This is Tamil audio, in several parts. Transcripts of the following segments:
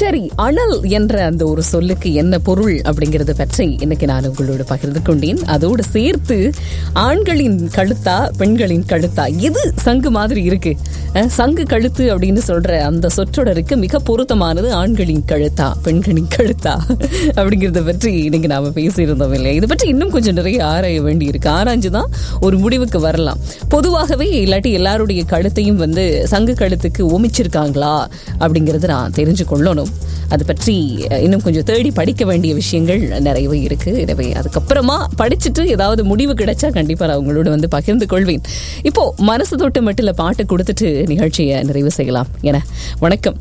சரி அனல் என்ற அந்த ஒரு சொல்லுக்கு என்ன பொருள் அப்படிங்கறத பற்றி இன்னைக்கு நான் உங்களோட பகிர்ந்து கொண்டேன் அதோடு சேர்த்து ஆண்களின் கழுத்தா பெண்களின் கழுத்தா எது சங்கு மாதிரி இருக்கு அஹ், சங்கு கழுத்து அப்படின்னு சொல்ற அந்த சொற்றொடருக்கு மிக பொருத்தமானது ஆண்களின் கழுத்தா பெண்களின் கழுத்தா அப்படிங்கறத பற்றி இன்னைக்கு நாம பேசியிருந்தோம் இல்லையா இதை பற்றி இன்னும் கொஞ்சம் நிறைய ஆராய வேண்டி இருக்கு ஆராய்ஞ்சுதான் ஒரு முடிவுக்கு வரலாம் பொதுவாகவே இல்லாட்டி எல்லாருடைய கழுத்தையும் வந்து சங்கு கழுத்துக்கு ஓமிச்சிருக்காங்களா அப்படிங்கறது நான் தெரிஞ்சு கொள்ளணும் அது பற்றி அஹ், இன்னும் கொஞ்சம் தேடி படிக்க வேண்டிய விஷயங்கள் நிறையவே இருக்கு எனவே அதுக்கப்புறமா படிச்சுட்டு ஏதாவது முடிவு கிடைச்சா கண்டிப்பா நான் உங்களோட வந்து பகிர்ந்து கொள்வேன் இப்போ மனசு தொட்டு மட்டும் பாட்டு கொடுத்துட்டு நிகழ்ச்சியை நிறைவு செய்யலாம் என வணக்கம்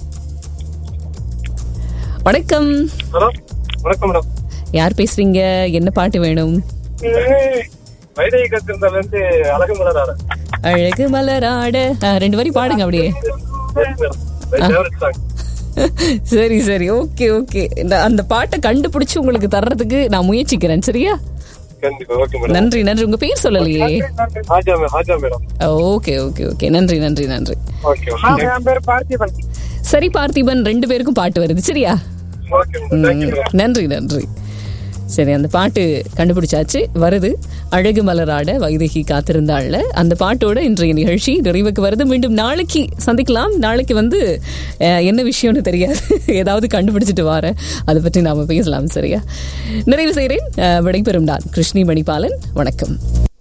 வணக்கம் ஹலோ வணக்கம் மேடம் யார் பேசுறீங்க என்ன பாட்டு வேணும் வைதகி கத்திருந்தால இருந்து அழகு மலராட அழகு மலராட அஹ், ரெண்டு வரி பாடுங்க அப்படியே ஃபேவரட் சாங் சரி சரி ஓகே ஓகே அந்த பாட்டை கண்டுபிடிச்சு உங்களுக்கு தர்றதுக்கு நான் முயற்சிக்கிறேன் சரியா கண்டிப்பா ஓகே மேடம் நன்றி நன்றி உங்க பேர் சொல்லலையே ஹாஜா மே Haja madam okay okay okay நன்றி நன்றி நன்றி ஓகே என் பேர் பார்த்திபன் சரி பார்த்திபன் ரெண்டு பேருக்கும் பாட்டு வருது சரியா ஓகே மேடம் தேங்க்யூ மேடம் நன்றி நன்றி சரி அந்த பாட்டு கண்டுபிடிச்சாச்சு வருது அழகு மலராட வைதகி காத்திருந்தாள்ல அந்த பாட்டோட இன்றைய நிகழ்ச்சி நிறைவுக்கு வருது மீண்டும் நாளைக்கு சந்திக்கலாம் நாளைக்கு வந்து அஹ், என்ன விஷயம்னு தெரியாது ஏதாவது கண்டுபிடிச்சிட்டு வரேன் அதை பற்றி நாம பேசலாம் சரியா நிறைவு செய்கிறேன் அஹ், விடைபெறும் நான் கிருஷ்ணி மணிபாலன் வணக்கம்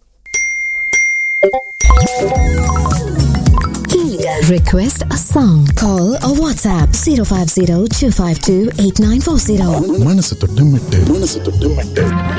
Request a song. Call or WhatsApp 050 252 8940. மனசு தொட்டு மெட்டு மனசு தொட்டு மெட்டு